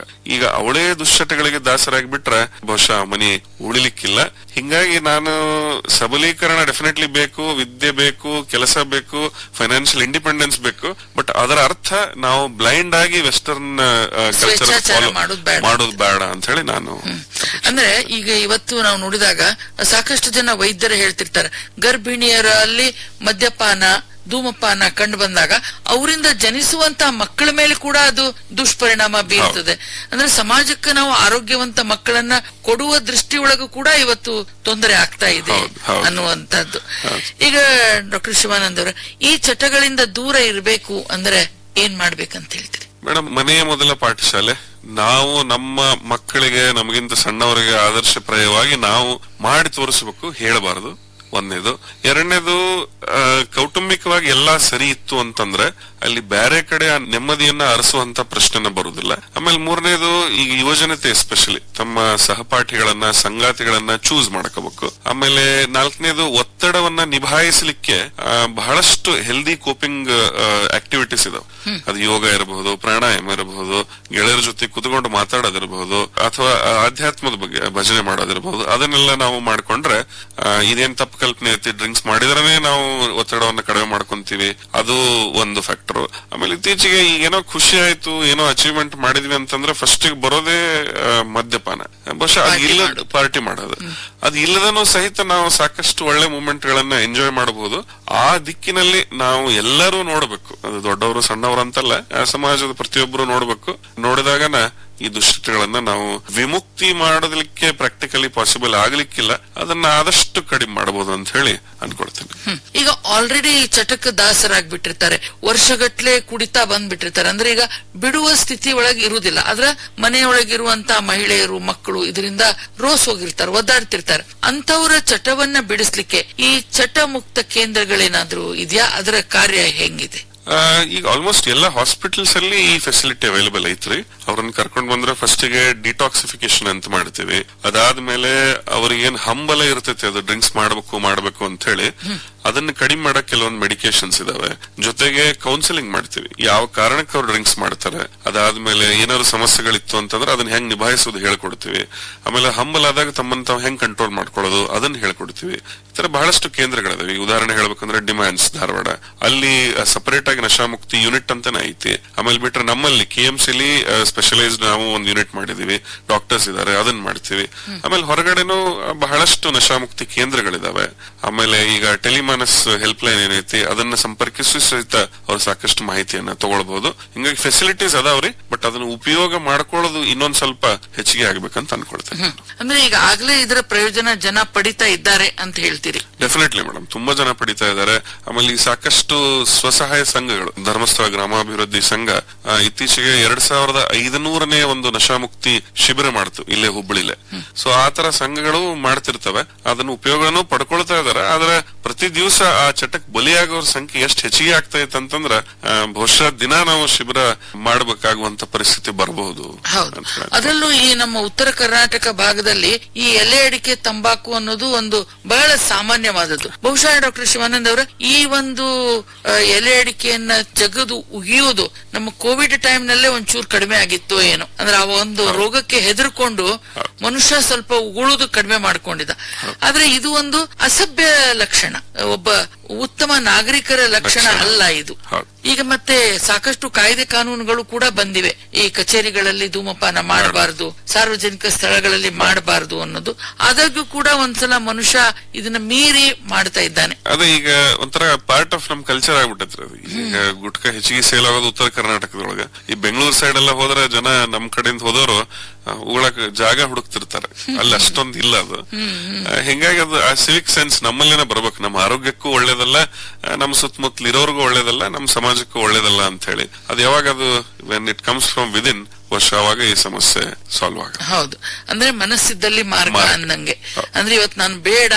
ಈಗ ಅವಳೇ ದುಶ್ಚಟಗಳಿಗೆ ದಾಸರಾಗಿ ಬಿಟ್ರೆ ಬಹುಶಃ ಆ ಮನೆ ಉಳಿಲಿಕ್ಕಿಲ್ಲ ಹಿಂಗಾಗಿ ನಾನು ಸಬಲೀಕರಣ ಡೆಫಿನೆಟ್ಲಿ ಬೇಕು ವಿದ್ಯೆ ಬೇಕು ಕೆಲಸ ಬೇಕು ಫೈನಾನ್ಷಿಯಲ್ ಇಂಡಿಪೆಂಡೆನ್ಸ್ ಬೇಕು ಬಟ್ ಅದರ ಅರ್ಥ ನಾವು ಬ್ಲೈಂಡ್ ಆಗಿ ವೆಸ್ಟರ್ನ್ ಕಲ್ಚರ್ ಸ್ವೇಚ್ಛಾಚಾರ ಮಾಡೋದ್ ಬೇಡ. ಮಾಡೋದು ಬೇಡ ಅಂತ ಹೇಳಿ ನಾನು ಅಂದ್ರೆ ಈಗ ಇವತ್ತು ನಾವು ನೋಡಿದಾಗ ಸಾಕಷ್ಟು ಜನ ವೈದ್ಯರು ಹೇಳ್ತಿರ್ತಾರೆ ಗರ್ಭಿಣಿಯರಲ್ಲಿ ಮದ್ಯಪಾನ ಧೂಮಪಾನ ಕಂಡು ಬಂದಾಗ ಅವರಿಂದ ಜನಿಸುವಂತ ಮಕ್ಕಳ ಮೇಲೆ ಕೂಡ ಅದು ದುಷ್ಪರಿಣಾಮ ಬೀರ್ತದೆ ಅಂದ್ರೆ ಸಮಾಜಕ್ಕೆ ನಾವು ಆರೋಗ್ಯವಂತ ಮಕ್ಕಳನ್ನ ಕೊಡುವ ದೃಷ್ಟಿಯೊಳಗೂ ಕೂಡ ಇವತ್ತು ತೊಂದರೆ ಆಗ್ತಾ ಇದೆ ಹೌದು, ಹೌದು. ಅನ್ನುವಂಥದ್ದು ಈಗ ಡಾಕ್ಟರ್ ಶಿವಾನಂದ್ ಅವರ ಈ ಚಟಗಳಿಂದ ದೂರ ಇರಬೇಕು ಅಂದ್ರೆ ಏನ್ ಮಾಡ್ಬೇಕಂತ ಹೇಳ್ತೀರಿ ಮೇಡಮ್ ಮನೆಯ ಮೊದಲ ಪಾಠಶಾಲೆ ನಾವು ನಮ್ಮ ಮಕ್ಕಳಿಗೆ ನಮಗಿಂತ ಸಣ್ಣವರಿಗೆ ಆದರ್ಶಪ್ರಾಯವಾಗಿ ನಾವು ಮಾಡಿ ತೋರಿಸಬೇಕು ಹೇಳಬಾರದು ಒಂದನೇದು ಎರಡನೇದು ಆ, ಕೌಟುಂಬಿಕವಾಗಿ ಎಲ್ಲಾ ಸರಿ ಇತ್ತು ಅಂತಂದ್ರೆ ಅಲ್ಲಿ ಬೇರೆ ಕಡೆ ಆ ನೆಮ್ಮದಿಯನ್ನ ಅರಸುವಂತ ಪ್ರಶ್ನೆನ ಬರುದಿಲ್ಲ ಆಮೇಲೆ ಮೂರನೇದು ಈಗ ಯುವಜನತೆ ಎಸ್ಪೆಷಲಿ ತಮ್ಮ ಸಹಪಾಠಿಗಳನ್ನ ಸಂಗಾತಿಗಳನ್ನ ಚೂಸ್ ಮಾಡ್ಕೋಬೇಕು ಆಮೇಲೆ ನಾಲ್ಕನೇದು ಒತ್ತಡವನ್ನ ನಿಭಾಯಿಸಲಿಕ್ಕೆ ಆ, ಬಹಳಷ್ಟು ಹೆಲ್ದಿ ಕೋಪಿಂಗ್ ಆಕ್ಟಿವಿಟೀಸ್ ಇದಾವೆ ಅದು ಯೋಗ ಇರಬಹುದು ಪ್ರಾಣಾಯಾಮ ಇರಬಹುದು ಗೆಳೆಯರ ಜೊತೆ ಕುತ್ಕೊಂಡು ಮಾತಾಡೋದಿರಬಹುದು ಅಥವಾ ಆಧ್ಯಾತ್ಮದ ಬಗ್ಗೆ ಭಜನೆ ಮಾಡೋದಿರಬಹುದು ಅದನ್ನೆಲ್ಲ ನಾವು ಮಾಡ್ಕೊಂಡ್ರೆ ಆ, ಇದೇನ್ ತಪ್ಪು ಕಲ್ಪನೆ ಐತಿ ಡ್ರಿಂಕ್ಸ್ ಮಾಡಿದ್ರೇ ನಾವು ಒತ್ತಡವನ್ನ ಕಡಿಮೆ ಮಾಡ್ಕೊಂತೀವಿ ಅದು ಒಂದು ಫ್ಯಾಕ್ಟರ್ ಆಮೇಲೆ ಇತ್ತೀಚೆಗೆ ಈಗ ಏನೋ ಖುಷಿ ಆಯ್ತು ಏನೋ ಅಚೀವ್ಮೆಂಟ್ ಮಾಡಿದ್ವಿ ಅಂತಂದ್ರೆ ಫಸ್ಟ್ ಬರೋದೇ ಆ, ಮದ್ಯಪಾನ ಬಹುಶಃ ಅದು Party ಇಲ್ಲ ಮಾಡೋದು. ಪಾರ್ಟಿ ಮಾಡೋದು ಅದು ಇಲ್ಲದನೂ ಸಹಿತ ನಾವು ಸಾಕಷ್ಟು ಒಳ್ಳೆ ಮೂಮೆಂಟ್ ಗಳನ್ನ ಎಂಜಾಯ್ ಮಾಡಬಹುದು ಆ ದಿಕ್ಕಿನಲ್ಲಿ ನಾವು ಎಲ್ಲರೂ ನೋಡ್ಬೇಕು ಅದು ದೊಡ್ಡವರು ಸಣ್ಣವರು ಅಂತಲ್ಲ ಆ ಸಮಾಜದ ಪ್ರತಿಯೊಬ್ಬರು ನೋಡ್ಬೇಕು ನೋಡಿದಾಗನ ಈ ದುಶ್ಚಟಗಳನ್ನ ನಾವು ವಿಮುಕ್ತಿ ಮಾಡೋದಕ್ಕೆ ಪ್ರಾಕ್ಟಿಕಲಿ ಪಾಸಿಬಲ್ ಆಗ್ಲಿಕ್ಕಿಲ್ಲ ಅದನ್ನ ಆದಷ್ಟು ಕಡಿಮೆ ಮಾಡಬಹುದು ಅಂತ ಹೇಳಿ ಅನ್ಕೊಳ್ತೇನೆ ಹ್ಮ್. ಈಗ ಆಲ್ರೆಡಿ ಚಟಕ್ಕೆ ದಾಸರಾಗ್ಬಿಟ್ಟಿರ್ತಾರೆ ವರ್ಷಗಟ್ಲೆ ಕುಡಿತಾ ಬಂದ್ಬಿಟ್ಟಿರ್ತಾರೆ ಅಂದ್ರೆ ಈಗ ಬಿಡುವ ಸ್ಥಿತಿ ಒಳಗೆ ಇರುವುದಿಲ್ಲ ಆದ್ರ ಮನೆಯೊಳಗಿರುವಂತ ಮಹಿಳೆಯರು ಮಕ್ಕಳು ಇದರಿಂದ ರೋಸ್ ಹೋಗಿರ್ತಾರೆ ಒದ್ದಾಡ್ತಿರ್ತಾರೆ ಅಂತವರ ಚಟವನ್ನ ಬಿಡಿಸ್ಲಿಕ್ಕೆ ಈ ಚಟ ಮುಕ್ತ ಕೇಂದ್ರಗಳೇನಾದ್ರೂ ಇದೆಯಾ ಅದರ ಕಾರ್ಯ ಹೆಂಗಿದೆ ಆ, ಈಗ ಆಲ್ಮೋಸ್ಟ್ ಎಲ್ಲ ಹಾಸ್ಪಿಟಲ್ಸ್ ಅಲ್ಲಿ ಈ ಫೆಸಿಲಿಟಿ ಅವೈಲೇಬಲ್ ಐತ್ರಿ ಅವ್ರನ್ನ ಕರ್ಕೊಂಡ್ ಬಂದ್ರೆ ಫಸ್ಟ್ ಗೆ ಡಿಟಾಕ್ಸಿಫಿಕೇಶನ್ ಅಂತ ಮಾಡ್ತೀವಿ ಅದಾದ್ಮೇಲೆ ಅವ್ರಿಗೆ ಏನ್ ಹಂಬಲ ಇರ್ತೈತಿ ಅದು ಡ್ರಿಂಕ್ಸ್ ಮಾಡ್ಬೇಕು ಮಾಡ್ಬೇಕು ಅಂತ ಹೇಳಿ ಅದನ್ನ ಕಡಿಮೆ ಮಾಡಕ್ ಕೆಲವೊಂದು ಮೆಡಿಕೇಶನ್ಸ್ ಇದಾವೆ ಜೊತೆಗೆ ಕೌನ್ಸಿಲಿಂಗ್ ಮಾಡ್ತೀವಿ ಯಾವ ಕಾರಣಕ್ಕೆ ಅವ್ರು ಡ್ರಿಂಕ್ಸ್ ಮಾಡ್ತಾರೆ ಅದಾದ್ಮೇಲೆ ಏನಾದ್ರು ಸಮಸ್ಯೆಗಳಿತ್ತು ಅಂತಂದ್ರೆ ಅದನ್ನ ಹೆಂಗ್ ನಿಭಾಯಿಸೋದು ಹೇಳ್ಕೊಡ್ತೀವಿ ಆಮೇಲೆ ಹಂಬಲ್ ಆದಾಗ ತಮ್ಮನ್ನ ತಾವು ಹೆಂಗ್ ಕಂಟ್ರೋಲ್ ಮಾಡ್ಕೊಳ್ಳೋದು ಅದನ್ನ ಹೇಳ್ಕೊಡ್ತೀವಿ ಈ ತರ ಬಹಳಷ್ಟು ಕೇಂದ್ರಗಳಿದಾವೆ ಈಗ ಉದಾಹರಣೆ ಹೇಳ್ಬೇಕಂದ್ರೆ ಡಿಮ್ಯಾಂಡ್ಸ್ ಧಾರವಾಡ ಅಲ್ಲಿ ಸಪರೇಟ್ ಆಗಿ ನಶಾಮುಕ್ತಿ ಯೂನಿಟ್ ಅಂತಾನೆ ಐತಿ ಆಮೇಲೆ ಬಿಟ್ರೆ ನಮ್ಮಲ್ಲಿ ಕೆ ಎಂ ಸಿಲಿ ಸ್ಪೆಷಲೈಸ್ಡ್ ನಾವು ಒಂದು ಯೂನಿಟ್ ಮಾಡಿದೀವಿ ಡಾಕ್ಟರ್ಸ್ ಇದಾರೆ ಅದನ್ನ ಮಾಡ್ತೀವಿ ಆಮೇಲೆ ಹೊರಗಡೆನೂ ಆ, ಬಹಳಷ್ಟು ನಶಾಮುಕ್ತಿ ಕೇಂದ್ರಗಳಿದಾವೆ ಆಮೇಲೆ ಈಗ ಟೆಲಿಮಾನಸ್ ಹೆಲ್ಪ್ ಲೈನ್ ಏನೈತಿ ಅದನ್ನ ಸಂಪರ್ಕಿಸಿ ಸಹಿತ ಅವ್ರು ಸಾಕಷ್ಟು ಮಾಹಿತಿಯನ್ನ ತಗೊಳ್ಬಹುದು ಹಿಂಗಾಗಿ ಫೆಸಿಲಿಟೀಸ್ ಅದಾವ್ರಿ ಬಟ್ ಅದನ್ನ ಉಪಯೋಗ ಮಾಡ್ಕೊಳ್ಳೋದು ಇನ್ನೊಂದ್ ಸ್ವಲ್ಪ ಹೆಚ್ಚಿಗೆ ಆಗ್ಬೇಕಂತ ಅನ್ಕೊಳ್ತೇನೆ ಹ್ಮ್. ಅಂದ್ರೆ ಈಗ ಆಗ್ಲೇ ಇದರ ಪ್ರಯೋಜನ ಜನ ಪಡಿತಾ ಇದ್ದಾರೆ ಅಂತ ಹೇಳ್ತೀರಿ ಡೆಫಿನೆಟ್ಲಿ ಮೇಡಮ್ ತುಂಬಾ ಜನ ಪಡಿತಾ ಇದ್ದಾರೆ ಆಮೇಲೆ ಈ ಸಾಕಷ್ಟು ಸ್ವಸಹಾಯ ಸಂಘಗಳು ಧರ್ಮಸ್ಥಳ ಗ್ರಾಮಾಭಿವೃದ್ಧಿ ಸಂಘ ಆ, ಇತ್ತೀಚೆಗೆ ಎರಡ್ ಸಾವಿರದ ಐದನೂರನೇ ಒಂದು ನಶಾಮುಕ್ತಿ ಶಿಬಿರ ಮಾಡ್ತು ಇಲ್ಲೇ ಹುಬ್ಬಳ್ಳಿಲೆ ಸೊ ಆ ತರ ಸಂಘಗಳು ಮಾಡ್ತಿರ್ತವೆ ಅದನ್ನ ಉಪಯೋಗನೂ ಪಡ್ಕೊಳ್ತಾ ಇದಾರೆ ಆದ್ರೆ ಪ್ರತಿ ದಿವಸ ಆ ಚಟಕ್ ಬಲಿಯಾಗೋರ್ ಸಂಖ್ಯೆ ಎಷ್ಟು ಹೆಚ್ಚಿಗೆ ಆಗ್ತಾ ಇತ್ತು ಅಂತಂದ್ರ ಆ, ಬಹುಶಃ ದಿನ ನಾವು ಶಿಬಿರ ಮಾಡ್ಬೇಕಾಗುವಂತ ಪರಿಸ್ಥಿತಿ ಬರಬಹುದು ಹೌದು ಅಂತ ಹೇಳಿ. ಅದರಲ್ಲೂ ಈ ನಮ್ಮ ಉತ್ತರ ಕರ್ನಾಟಕ ಭಾಗದಲ್ಲಿ ಈ ಎಲೆ ಅಡಿಕೆ ತಂಬಾಕು ಅನ್ನೋದು ಒಂದು ಬಹಳ ಸಾಮಾನ್ಯವಾದದ್ದು ಬಹುಶಃ ಡಾಕ್ಟರ್ ಶಿವಾನಂದ್ ಅವರ ಈ ಒಂದು ಆ, ಎಲೆ ಅಡಿಕೆಯನ್ನ ಜಗದು ಉಗಿಯುವುದು ನಮ್ಮ ಕೋವಿಡ್ ಟೈಮ್ ನಲ್ಲೇ ಒಂಚೂರು ಕಡಿಮೆ ಆಗಿತ್ತು ಏನೋ ಅಂದ್ರೆ ಆ ಒಂದು ರೋಗಕ್ಕೆ ಹೆದರ್ಕೊಂಡು ಮನುಷ್ಯ ಸ್ವಲ್ಪ ಉಗುಳುದು ಕಡಿಮೆ ಮಾಡ್ಕೊಂಡಿದ್ದ ಆದ್ರೆ ಇದು ಒಂದು ಅಸಭ್ಯ ಲಕ್ಷಣ ಒಬ್ಬ ಉತ್ತಮ ನಾಗರಿಕರ ಲಕ್ಷಣ ಅಲ್ಲ ಇದು ಹೌದು. ಈಗ ಮತ್ತೆ ಸಾಕಷ್ಟು ಕಾಯ್ದೆ ಕಾನೂನುಗಳು ಕೂಡ ಬಂದಿವೆ ಈ ಕಚೇರಿಗಳಲ್ಲಿ ಧೂಮಪಾನ ಮಾಡಬಾರದು ಸಾರ್ವಜನಿಕ ಸ್ಥಳಗಳಲ್ಲಿ ಮಾಡಬಾರದು ಅನ್ನೋದು ಆದಾಗ್ಯೂ ಕೂಡ ಒಂದ್ಸಲ ಮನುಷ್ಯ ಇದನ್ನ ಮೀರಿ ಮಾಡ್ತಾ ಇದ್ದಾನೆ ಅದೇ ಈಗ ಒಂಥರ ಪಾರ್ಟ್ ಆಫ್ ನಮ್ ಕಲ್ಚರ್ ಆಗ್ಬಿಟ್ಟೈತ್ರಿ ಅದು ಈಗ ಗುಟ್ಕ ಹೆಚ್ಚಿಗೆ ಸೇಲ್ ಆಗೋದು ಉತ್ತರ ಕರ್ನಾಟಕದೊಳಗ ಈ ಬೆಂಗಳೂರು ಸೈಡ್ ಎಲ್ಲ ಹೋದ್ರೆ ಜನ ನಮ್ ಕಡೆಯಿಂದ ಹೋದವರು ಉಗಳಕ್ ಜಾಗ ಹುಡುಕ್ತಿರ್ತಾರೆ ಅಲ್ಲಿ ಅಷ್ಟೊಂದು ಇಲ್ಲ ಅದು ಆ, ಹಿಂಗಾಗಿ ಅದು ಆ ಸಿವಿಕ್ ಸೆನ್ಸ್ ನಮ್ಮಲ್ಲೇನೆ ಬರ್ಬೇಕು ನಮ್ಮ ಆರೋಗ್ಯಕ್ಕೂ ಒಳ್ಳೇದಲ್ಲ ಆ, ನಮ್ಮ ಸುತ್ತಮುತ್ತಲು ಇರೋರ್ಗೂ ಒಳ್ಳೇದಲ್ಲ ನಮ್ಮ ಸಮಾಜಕ್ಕೂ ಒಳ್ಳೇದಲ್ಲ ಅಂತ ಹೇಳಿ ಅದು ಯಾವಾಗ ಅದು when it comes from within ವರ್ಷ ಅವಾಗ ಈ ಸಮಸ್ಯೆ ಸಾಲ್ವ್ ಆಗ ಹೌದು ಅಂದ್ರೆ ಮನಸ್ಸಿದ್ದಲ್ಲಿ ಮಾರ್ಗ ಮಾರ್ಗ. ಅಂದಂಗೆ ಅಂದ್ರೆ ಇವತ್ತು ನಾನು ಬೇಡ